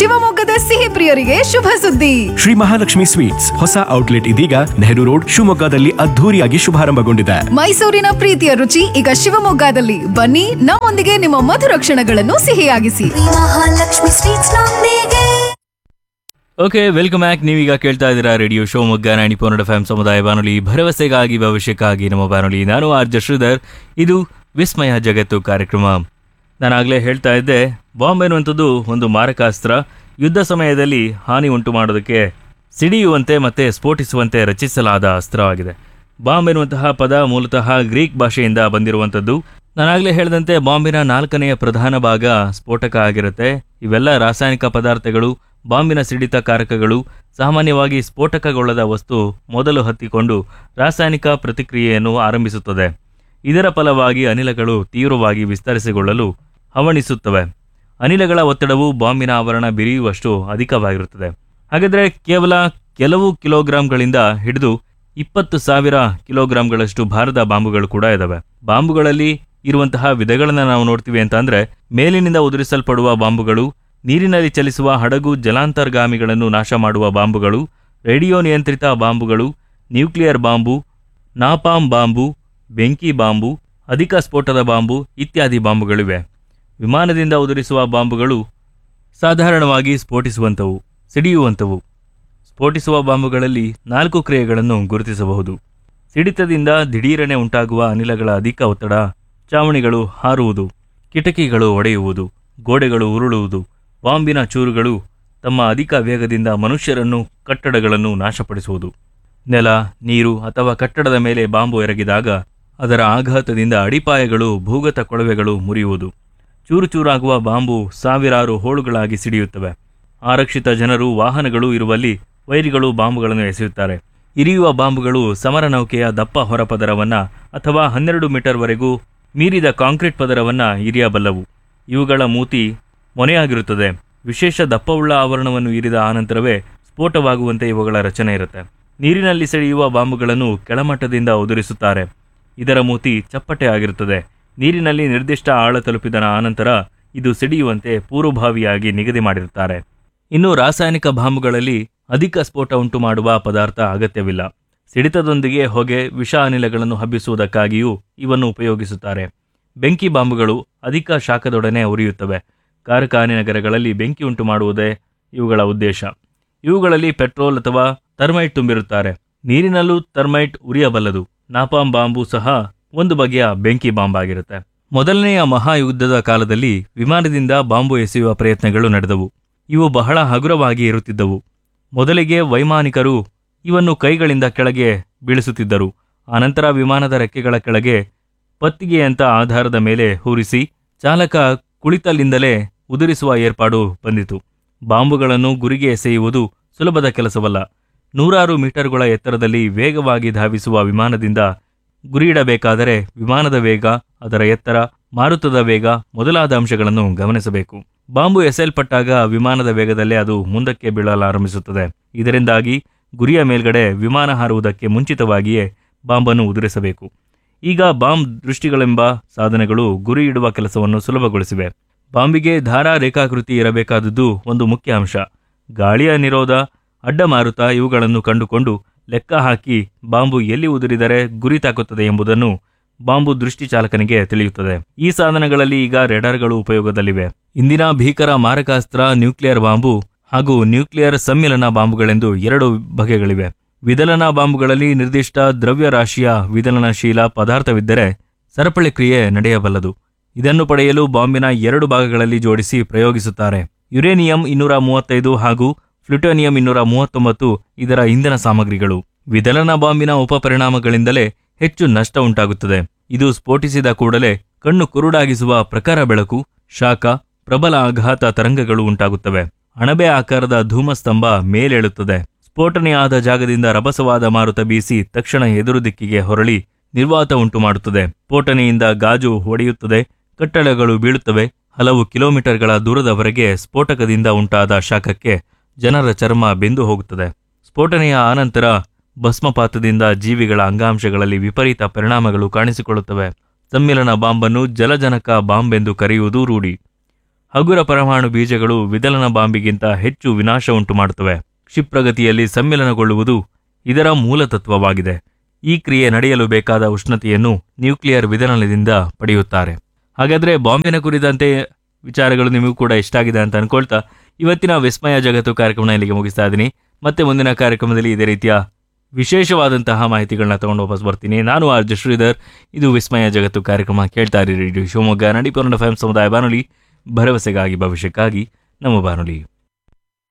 ಶಿವಮೊಗ್ಗದ ಸಿಹಿ ಪ್ರಿಯರಿಗೆ ಶುಭ ಸುದ್ದಿ ಶ್ರೀ ಮಹಾಲಕ್ಷ್ಮಿ ಸ್ವೀಟ್ಸ್ ಹೊಸ ಔಟ್ಲೆಟ್ ಇದೀಗ ನೆಹರು ರೋಡ್ ಶಿವಮೊಗ್ಗದಲ್ಲಿ ಅದ್ಧೂರಿಯಾಗಿ ಶುಭಾರಂಭಗೊಂಡಿದೆ ಮೈಸೂರಿನ ಪ್ರೀತಿಯ ರುಚಿ ಈಗ ಶಿವಮೊಗ್ಗದಲ್ಲಿ ಬನ್ನಿ ನಮ್ಮೊಂದಿಗೆ ನಿಮ್ಮ ಮಧುರ ಕ್ಷಣಗಳನ್ನು ಸಿಹಿಯಾಗಿಸಿ ಮಹಾಲಕ್ಷ್ಮಿ ಸ್ವೀಟ್ಸ್ ನೊಂದಿಗೆ ಓಕೆ ವೆಲ್ಕಮ್ ಬ್ಯಾಕ್ ನೀವೀಗ ಕೇಳ್ತಾ ಇದ್ದೀರಾ radio Shivamogga ninety four F M ಸಮುದಾಯ ಬಾನುಲಿ ಭರವಸೆಗಾಗಿ ಭವಿಷ್ಯಕ್ಕಾಗಿ ನಮ್ಮ ಬಾನುಲಿ ನಾನು ಆರ್ ಜೆ ಶ್ರೀಧರ್ ಇದು ವಿಸ್ಮಯ ಜಗತ್ತು ಕಾರ್ಯಕ್ರಮ ನಾನಾಗಲೇ ಹೇಳ್ತಾ ಇದ್ದೆ ಬಾಂಬ್ ಎನ್ನುವಂಥದ್ದು ಒಂದು ಮಾರಕಾಸ್ತ್ರ ಯುದ್ಧ ಸಮಯದಲ್ಲಿ ಹಾನಿ ಉಂಟು ಮಾಡೋದಕ್ಕೆ ಸಿಡಿಯುವಂತೆ ಮತ್ತು ಸ್ಫೋಟಿಸುವಂತೆ ರಚಿಸಲಾದ ಅಸ್ತ್ರವಾಗಿದೆ ಬಾಂಬ್ ಎನ್ನುವಂತಹ ಪದ ಮೂಲತಃ ಗ್ರೀಕ್ ಭಾಷೆಯಿಂದ ಬಂದಿರುವಂಥದ್ದು ನಾನಾಗಲೇ ಹೇಳಿದಂತೆ ಬಾಂಬಿನ ನಾಲ್ಕನೆಯ ಪ್ರಧಾನ ಭಾಗ ಸ್ಫೋಟಕ ಆಗಿರುತ್ತೆ ಇವೆಲ್ಲ ರಾಸಾಯನಿಕ ಪದಾರ್ಥಗಳು ಬಾಂಬಿನ ಸಿಡಿತ ಕಾರಕಗಳು ಸಾಮಾನ್ಯವಾಗಿ ಸ್ಫೋಟಕಗೊಳ್ಳದ ವಸ್ತು ಮೊದಲು ಹತ್ತಿಕೊಂಡು ರಾಸಾಯನಿಕ ಪ್ರತಿಕ್ರಿಯೆಯನ್ನು ಆರಂಭಿಸುತ್ತದೆ ಇದರ ಫಲವಾಗಿ ಅನಿಲಗಳು ತೀವ್ರವಾಗಿ ವಿಸ್ತರಿಸಿಕೊಳ್ಳಲು ಹವಣಿಸುತ್ತವೆ ಅನಿಲಗಳ ಒತ್ತಡವು ಬಾಂಬಿನ ಆವರಣ ಬಿರಿಯುವಷ್ಟು ಅಧಿಕವಾಗಿರುತ್ತದೆ ಹಾಗಾದರೆ ಕೇವಲ ಕೆಲವು ಕಿಲೋಗ್ರಾಂಗಳಿಂದ ಹಿಡಿದು ಇಪ್ಪತ್ತು ಸಾವಿರ ಕಿಲೋಗ್ರಾಂಗಳಷ್ಟು ಭಾರದ ಬಾಂಬುಗಳು ಕೂಡ ಇದಾವೆ ಬಾಂಬುಗಳಲ್ಲಿ ಇರುವಂತಹ ವಿಧಗಳನ್ನು ನಾವು ನೋಡ್ತೀವಿ ಅಂತ ಅಂದ್ರೆ ಮೇಲಿನಿಂದ ಉದುರಿಸಲ್ಪಡುವ ಬಾಂಬುಗಳು ನೀರಿನಲ್ಲಿ ಚಲಿಸುವ ಹಡಗು ಜಲಾಂತರ್ಗಾಮಿಗಳನ್ನು ನಾಶ ಮಾಡುವ ಬಾಂಬುಗಳು ರೇಡಿಯೋ ನಿಯಂತ್ರಿತ ಬಾಂಬುಗಳು ನ್ಯೂಕ್ಲಿಯರ್ ಬಾಂಬು ನಾಪಾಮ್ ಬಾಂಬು ಬೆಂಕಿ ಬಾಂಬು ಅಧಿಕ ಸ್ಫೋಟದ ಬಾಂಬು ಇತ್ಯಾದಿ ಬಾಂಬುಗಳಿವೆ ವಿಮಾನದಿಂದ ಉದುರಿಸುವ ಬಾಂಬುಗಳು ಸಾಧಾರಣವಾಗಿ ಸ್ಫೋಟಿಸುವಂಥವು ಸಿಡಿಯುವಂಥವು ಸ್ಫೋಟಿಸುವ ಬಾಂಬುಗಳಲ್ಲಿ ನಾಲ್ಕು ಕ್ರಿಯೆಗಳನ್ನು ಗುರುತಿಸಬಹುದು ಸಿಡಿತದಿಂದ ದಿಢೀರನೆ ಉಂಟಾಗುವ ಅನಿಲಗಳ ಅಧಿಕ ಒತ್ತಡ ಚಾವಣಿಗಳು ಹಾರುವುದು ಕಿಟಕಿಗಳು ಒಡೆಯುವುದು ಗೋಡೆಗಳು ಉರುಳುವುದು ಬಾಂಬಿನ ಚೂರುಗಳು ತಮ್ಮ ಅಧಿಕ ವೇಗದಿಂದ ಮನುಷ್ಯರನ್ನು ಕಟ್ಟಡಗಳನ್ನು ನಾಶಪಡಿಸುವುದು ನೆಲ ನೀರು ಅಥವಾ ಕಟ್ಟಡದ ಮೇಲೆ ಬಾಂಬು ಎರಗಿದಾಗ ಅದರ ಆಘಾತದಿಂದ ಅಡಿಪಾಯಗಳು ಭೂಗತ ಕೊಳವೆಗಳು ಮುರಿಯುವುದು ಚೂರು ಚೂರಾಗುವ ಬಾಂಬು ಸಾವಿರಾರು ಹೋಳುಗಳಾಗಿ ಸಿಡಿಯುತ್ತವೆ ಆರಕ್ಷಿತ ಜನರು ವಾಹನಗಳು ಇರುವಲ್ಲಿ ವೈರಿಗಳು ಬಾಂಬುಗಳನ್ನು ಎಸೆಯುತ್ತಾರೆ ಇರಿಯುವ ಬಾಂಬುಗಳು ಸಮರ ನೌಕೆಯ ದಪ್ಪ ಹೊರಪದರವನ್ನ ಅಥವಾ ಹನ್ನೆರಡು ಮೀಟರ್ವರೆಗೂ ಮೀರಿದ ಕಾಂಕ್ರೀಟ್ ಪದರವನ್ನ ಇರಿಯಬಲ್ಲವು ಇವುಗಳ ಮೂತಿ ಮೊನೆಯಾಗಿರುತ್ತದೆ ವಿಶೇಷ ದಪ್ಪವುಳ್ಳ ಆವರಣವನ್ನು ಇರಿದ ಆನಂತರವೇ ಸ್ಫೋಟವಾಗುವಂತೆ ಇವುಗಳ ರಚನೆ ಇರುತ್ತೆ ನೀರಿನಲ್ಲಿ ಸೆಳೆಯುವ ಬಾಂಬುಗಳನ್ನು ಕೆಳಮಟ್ಟದಿಂದ ಉದುರಿಸುತ್ತಾರೆ ಇದರ ಮೂತಿ ಚಪ್ಪಟೆ ಆಗಿರುತ್ತದೆ ನೀರಿನಲ್ಲಿ ನಿರ್ದಿಷ್ಟ ಆಳ ತಲುಪಿದ ಆನಂತರ ಇದು ಸಿಡಿಯುವಂತೆ ಪೂರ್ವಭಾವಿಯಾಗಿ ನಿಗದಿ ಮಾಡಿರುತ್ತಾರೆ ಇನ್ನು ರಾಸಾಯನಿಕ ಬಾಂಬುಗಳಲ್ಲಿ ಅಧಿಕ ಸ್ಫೋಟ ಉಂಟು ಮಾಡುವ ಪದಾರ್ಥ ಅಗತ್ಯವಿಲ್ಲ ಸಿಡಿತದೊಂದಿಗೆ ಹೊಗೆ ವಿಷ ಅನಿಲಗಳನ್ನು ಹಬ್ಬಿಸುವುದಕ್ಕಾಗಿಯೂ ಇವನ್ನು ಉಪಯೋಗಿಸುತ್ತಾರೆ ಬೆಂಕಿ ಬಾಂಬುಗಳು ಅಧಿಕ ಶಾಖದೊಡನೆ ಉರಿಯುತ್ತವೆ ಕಾರ್ಖಾನೆ ನಗರಗಳಲ್ಲಿ ಬೆಂಕಿ ಉಂಟು ಮಾಡುವುದೇ ಇವುಗಳ ಉದ್ದೇಶ ಇವುಗಳಲ್ಲಿ ಪೆಟ್ರೋಲ್ ಅಥವಾ ಥರ್ಮೈಟ್ ತುಂಬಿರುತ್ತಾರೆ ನೀರಿನಲ್ಲೂ ಥರ್ಮೈಟ್ ಉರಿಯಬಲ್ಲದು ನಾಪಾಮ್ ಬಾಂಬು ಸಹ ಒಂದು ಬಗೆಯ ಬೆಂಕಿ ಬಾಂಬ್ ಆಗಿರುತ್ತೆ ಮೊದಲನೆಯ ಮಹಾಯುದ್ಧದ ಕಾಲದಲ್ಲಿ ವಿಮಾನದಿಂದ ಬಾಂಬು ಎಸೆಯುವ ಪ್ರಯತ್ನಗಳು ನಡೆದವು ಇವು ಬಹಳ ಹಗುರವಾಗಿ ಇರುತ್ತಿದ್ದವು ಮೊದಲಿಗೆ ವೈಮಾನಿಕರು ಇವನ್ನು ಕೈಗಳಿಂದ ಕೆಳಗೆ ಬೀಳಿಸುತ್ತಿದ್ದರು ಆನಂತರ ವಿಮಾನದ ರೆಕ್ಕೆಗಳ ಕೆಳಗೆ ಪತ್ತಿಗೆಯಂತ ಆಧಾರದ ಮೇಲೆ ಹೂರಿಸಿ ಚಾಲಕ ಕುಳಿತಲ್ಲಿಂದಲೇ ಉದುರಿಸುವ ಏರ್ಪಾಡು ಬಂದಿತು ಬಾಂಬುಗಳನ್ನು ಗುರಿಗೆ ಎಸೆಯುವುದು ಸುಲಭದ ಕೆಲಸವಲ್ಲ ನೂರಾರು ಮೀಟರ್ಗಳ ಎತ್ತರದಲ್ಲಿ ವೇಗವಾಗಿ ಧಾವಿಸುವ ವಿಮಾನದಿಂದ ಗುರಿಯಿಡಬೇಕಾದರೆ ವಿಮಾನದ ವೇಗ ಅದರ ಎತ್ತರ ಮಾರುತದ ವೇಗ ಮೊದಲಾದ ಅಂಶಗಳನ್ನು ಗಮನಿಸಬೇಕು ಬಾಂಬು ಎಸೆಯಲ್ಪಟ್ಟಾಗ ವಿಮಾನದ ವೇಗದಲ್ಲೇ ಅದು ಮುಂದಕ್ಕೆ ಬೀಳಲಾರಂಭಿಸುತ್ತದೆ ಇದರಿಂದಾಗಿ ಗುರಿಯ ಮೇಲ್ಗಡೆ ವಿಮಾನ ಹಾರುವುದಕ್ಕೆ ಮುಂಚಿತವಾಗಿಯೇ ಬಾಂಬನ್ನು ಉದುರಿಸಬೇಕು ಈಗ ಬಾಂಬ್ ದೃಷ್ಟಿಗಳೆಂಬ ಸಾಧನಗಳು ಗುರಿ ಇಡುವ ಕೆಲಸವನ್ನು ಸುಲಭಗೊಳಿಸಿವೆ ಬಾಂಬಿಗೆ ಧಾರಾ ರೇಖಾಕೃತಿ ಇರಬೇಕಾದದ್ದು ಒಂದು ಮುಖ್ಯ ಅಂಶ ಗಾಳಿಯ ನಿರೋಧ ಅಡ್ಡಮಾರುತ ಇವುಗಳನ್ನು ಕಂಡುಕೊಂಡು ಲೆಕ್ಕ ಹಾಕಿ ಬಾಂಬು ಎಲ್ಲಿ ಉದುರಿದರೆ ಗುರಿ ತಾಕುತ್ತದೆ ಎಂಬುದನ್ನು ಬಾಂಬು ದೃಷ್ಟಿ ಚಾಲಕನಿಗೆ ತಿಳಿಯುತ್ತದೆ ಈ ಸಾಧನಗಳಲ್ಲಿ ಈಗ ರೆಡಾರ್ಗಳು ಉಪಯೋಗದಲ್ಲಿವೆ ಇಂದಿನ ಭೀಕರ ಮಾರಕಾಸ್ತ್ರ ನ್ಯೂಕ್ಲಿಯರ್ ಬಾಂಬು ಹಾಗೂ ನ್ಯೂಕ್ಲಿಯರ್ ಸಮ್ಮಿಲನ ಬಾಂಬುಗಳೆಂದು ಎರಡು ಬಗೆಗಳಿವೆ ವಿದಲನ ಬಾಂಬುಗಳಲ್ಲಿ ನಿರ್ದಿಷ್ಟ ದ್ರವ್ಯ ರಾಶಿಯ ವಿದಲನಶೀಲ ಪದಾರ್ಥವಿದ್ದರೆ ಸರಪಳಿ ಕ್ರಿಯೆ ನಡೆಯಬಲ್ಲದು ಇದನ್ನು ಪಡೆಯಲು ಬಾಂಬಿನ ಎರಡು ಭಾಗಗಳಲ್ಲಿ ಜೋಡಿಸಿ ಪ್ರಯೋಗಿಸುತ್ತಾರೆ ಯುರೇನಿಯಂ ಇನ್ನೂರ ಮೂವತ್ತೈದು ಹಾಗೂ ಫ್ಲುಟೋನಿಯಂ ಇನ್ನೂರ ಮೂವತ್ತೊಂಬತ್ತು ಇದರ ಇಂಧನ ಸಾಮಗ್ರಿಗಳು ವಿದಲನ ಬಾಂಬಿನ ಉಪಪರಿಣಾಮಗಳಿಂದಲೇ ಹೆಚ್ಚು ನಷ್ಟ ಉಂಟಾಗುತ್ತದೆ ಇದು ಸ್ಫೋಟಿಸಿದ ಕೂಡಲೇ ಕಣ್ಣು ಕುರುಡಾಗಿಸುವ ಪ್ರಖರ ಬೆಳಕು ಶಾಖ ಪ್ರಬಲ ಆಘಾತ ತರಂಗಗಳು ಉಂಟಾಗುತ್ತವೆ ಅಣಬೆ ಆಕಾರದ ಧೂಮಸ್ತಂಭ ಮೇಲೇಳುತ್ತದೆ ಸ್ಫೋಟನೆಯಾದ ಜಾಗದಿಂದ ರಭಸವಾದ ಮಾರುತ ಬೀಸಿ ತಕ್ಷಣ ಎದುರು ದಿಕ್ಕಿಗೆ ಹೊರಳಿ ನಿರ್ವಾತ ಉಂಟು ಮಾಡುತ್ತದೆ ಸ್ಫೋಟನೆಯಿಂದ ಗಾಜು ಹೊಡೆಯುತ್ತದೆ ಕಟ್ಟಡಗಳು ಬೀಳುತ್ತವೆ ಹಲವು ಕಿಲೋಮೀಟರ್ಗಳ ದೂರದವರೆಗೆ ಸ್ಫೋಟಕದಿಂದ ಉಂಟಾದ ಶಾಖಕ್ಕೆ ಜನರ ಚರ್ಮ ಬೆಂದು ಹೋಗುತ್ತದೆ ಸ್ಫೋಟನೆಯ ಆನಂತರ ಭಸ್ಮಪಾತದಿಂದ ಜೀವಿಗಳ ಅಂಗಾಂಶಗಳಲ್ಲಿ ವಿಪರೀತ ಪರಿಣಾಮಗಳು ಕಾಣಿಸಿಕೊಳ್ಳುತ್ತವೆ ಸಮ್ಮಿಲನ ಬಾಂಬನ್ನು ಜಲಜನಕ ಬಾಂಬ್ ಎಂದು ಕರೆಯುವುದು ರೂಢಿ ಹಗುರ ಪರಮಾಣು ಬೀಜಗಳು ವಿದಲನ ಬಾಂಬಿಗಿಂತ ಹೆಚ್ಚು ವಿನಾಶ ಉಂಟು ಮಾಡುತ್ತವೆ ಕ್ಷಿಪ್ರಗತಿಯಲ್ಲಿ ಸಮ್ಮಿಲನಗೊಳ್ಳುವುದು ಇದರ ಮೂಲ ತತ್ವವಾಗಿದೆ ಈ ಕ್ರಿಯೆ ನಡೆಯಲು ಬೇಕಾದ ಉಷ್ಣತೆಯನ್ನು ನ್ಯೂಕ್ಲಿಯರ್ ವಿದಲನದಿಂದ ಪಡೆಯುತ್ತಾರೆ ಹಾಗಾದ್ರೆ ಬಾಂಬಿನ ಕುರಿತಂತೆ ವಿಚಾರಗಳು ನಿಮಗೂ ಕೂಡ ಇಷ್ಟ ಆಗಿದೆ ಅಂತ ಅನ್ಕೊಳ್ತಾ ಇವತ್ತಿನ ವಿಸ್ಮಯ ಜಗತ್ತು ಕಾರ್ಯಕ್ರಮನ ಇಲ್ಲಿಗೆ ಮುಗಿಸ್ತಾ ಇದ್ದೀನಿ ಮತ್ತೆ ಮುಂದಿನ ಕಾರ್ಯಕ್ರಮದಲ್ಲಿ ಇದೇ ರೀತಿಯ ವಿಶೇಷವಾದಂತಹ ಮಾಹಿತಿಗಳನ್ನ ತಗೊಂಡು ವಾಪಸ್ ಬರ್ತೀನಿ ನಾನು ಆರ್ ಜೆ ಶ್ರೀಧರ್ ಇದು ವಿಸ್ಮಯ ಜಗತ್ತು ಕಾರ್ಯಕ್ರಮ ಕೇಳ್ತಾ ಇರಿ ರೇಡಿಯೋ ಶಿವಮೊಗ್ಗ ನಡಿಪುರ ಎಫ್ ಸಮುದಾಯ ಬಾನುಲಿ ಭರವಸೆಗಾಗಿ ಭವಿಷ್ಯಕ್ಕಾಗಿ ನಮ್ಮ ಬಾನುಲಿ